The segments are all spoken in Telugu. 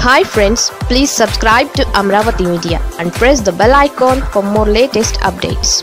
hi friends please subscribe to Amaravati media and press the bell icon for more latest updates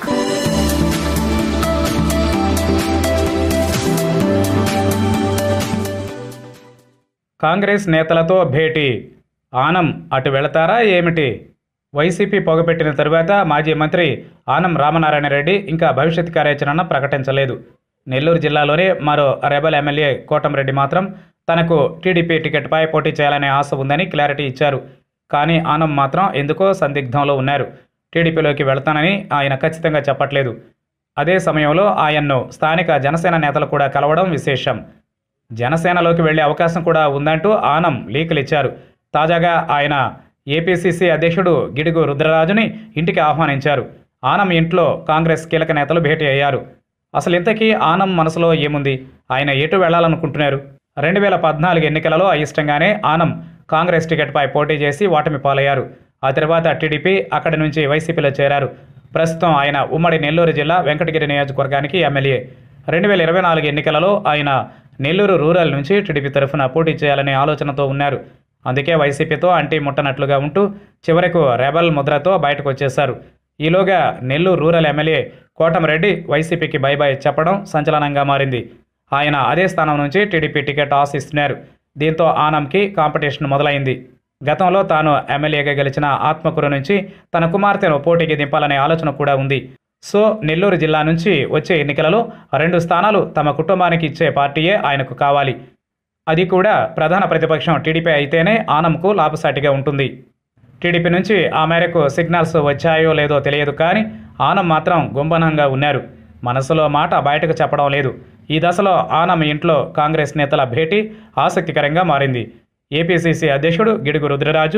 Congress నేతలతో భేటీ ఆనం అటు వెళతారా ఏమిటి వైసీపీ పొగపెట్టిన తరువాత మాజీ మంత్రి ఆనం రామనారాయణ రెడ్డి ఇంకా భవిష్యత్ కార్యాచరణ ప్రకటించలేదు నెల్లూరు జిల్లాలోనే మరో రెబల్ ఎమ్మెల్యే కోటంరెడ్డి మాత్రం తనకు టీడీపీ టికెట్పై పోటీ చేయాలనే ఆశ ఉందని క్లారిటీ ఇచ్చారు కానీ ఆనం మాత్రం ఎందుకో సందిగ్ధంలో ఉన్నారు టీడీపీలోకి వెళతానని ఆయన ఖచ్చితంగా చెప్పట్లేదు అదే సమయంలో ఆయన్ను స్థానిక జనసేన నేతలు కూడా కలవడం విశేషం జనసేనలోకి వెళ్లే అవకాశం కూడా ఉందంటూ ఆనం లీకులు ఇచ్చారు తాజాగా ఆయన ఏపీసీసీ అధ్యక్షుడు గిడుగు రుద్రరాజుని ఇంటికి ఆహ్వానించారు ఆనం ఇంట్లో కాంగ్రెస్ కీలక నేతలు భేటీ అయ్యారు అసలు ఇంతకీ ఆనం మనసులో ఏముంది ఆయన ఎటు వెళ్లాలనుకుంటున్నారు రెండు వేల పద్నాలుగు ఎన్నికలలో అయిష్టంగానే ఆనం కాంగ్రెస్ టికెట్పై పోటీ చేసి ఓటమి పాలయ్యారు ఆ తర్వాత టీడీపీ అక్కడి నుంచి వైసీపీలో చేరారు ప్రస్తుతం ఆయన ఉమ్మడి నెల్లూరు జిల్లా వెంకటగిరి నియోజకవర్గానికి ఎమ్మెల్యే రెండు వేల ఇరవై నాలుగు ఎన్నికలలో ఆయన నెల్లూరు రూరల్ నుంచి టీడీపీ తరఫున పోటీ చేయాలనే ఆలోచనతో ఉన్నారు అందుకే వైసీపీతో అంటి ముట్టనట్లుగా ఉంటూ చివరకు రెబల్ ముద్రతో బయటకు వచ్చేశారు ఈలోగా నెల్లూరు రూరల్ ఎమ్మెల్యే కోటమిరెడ్డి వైసీపీకి బై బై చెప్పడం సంచలనంగా మారింది ఆయన అదే స్థానం నుంచి టీడీపీ టికెట్ ఆశిస్తున్నారు దీంతో ఆనంకి కాంపిటీషన్ మొదలైంది గతంలో తాను ఎమ్మెల్యేగా గెలిచిన ఆత్మకూరు నుంచి తన కుమార్తెను పోటీకి దింపాలనే ఆలోచన కూడా ఉంది సో నెల్లూరు జిల్లా నుంచి వచ్చే ఎన్నికలలో రెండు స్థానాలు తమ కుటుంబానికి ఇచ్చే పార్టీయే ఆయనకు కావాలి అది కూడా ప్రధాన ప్రతిపక్షం టీడీపీ అయితేనే ఆనంకు లాభసాటిగా ఉంటుంది టీడీపీ నుంచి ఆ మేరకు సిగ్నల్స్ వచ్చాయో లేదో తెలియదు కానీ ఆనం మాత్రం గుంభనంగా ఉన్నారు మనసులో మాట బయటకు చెప్పడం లేదు ఈ దశలో ఆనం ఇంట్లో కాంగ్రెస్ నేతల భేటీ ఆసక్తికరంగా మారింది ఏపీసీసీ అధ్యక్షుడు Gidugu Rudraraju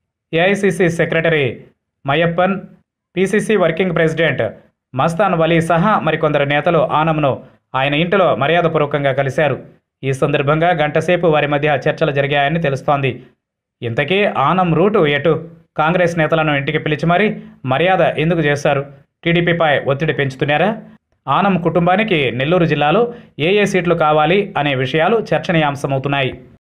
AICC secretary Mayyappan PCC working president Mastan Vali సహా మరికొందరు నేతలు ఆనంను ఆయన ఇంటిలో మర్యాదపూర్వకంగా కలిశారు ఈ సందర్భంగా గంటసేపు వారి మధ్య చర్చలు జరిగాయని తెలుస్తోంది ఇంతకీ ఆనం రూటు ఎటు కాంగ్రెస్ నేతలను ఇంటికి పిలిచి మరీ మర్యాద ఎందుకు చేశారు టీడీపీపై ఒత్తిడి పెంచుతున్నారా ఆనం కుటుంబానికి నెల్లూరు జిల్లాలో ఏ ఏ సీట్లు కావాలి అనే విషయాలు చర్చనీయాంశమవుతున్నాయి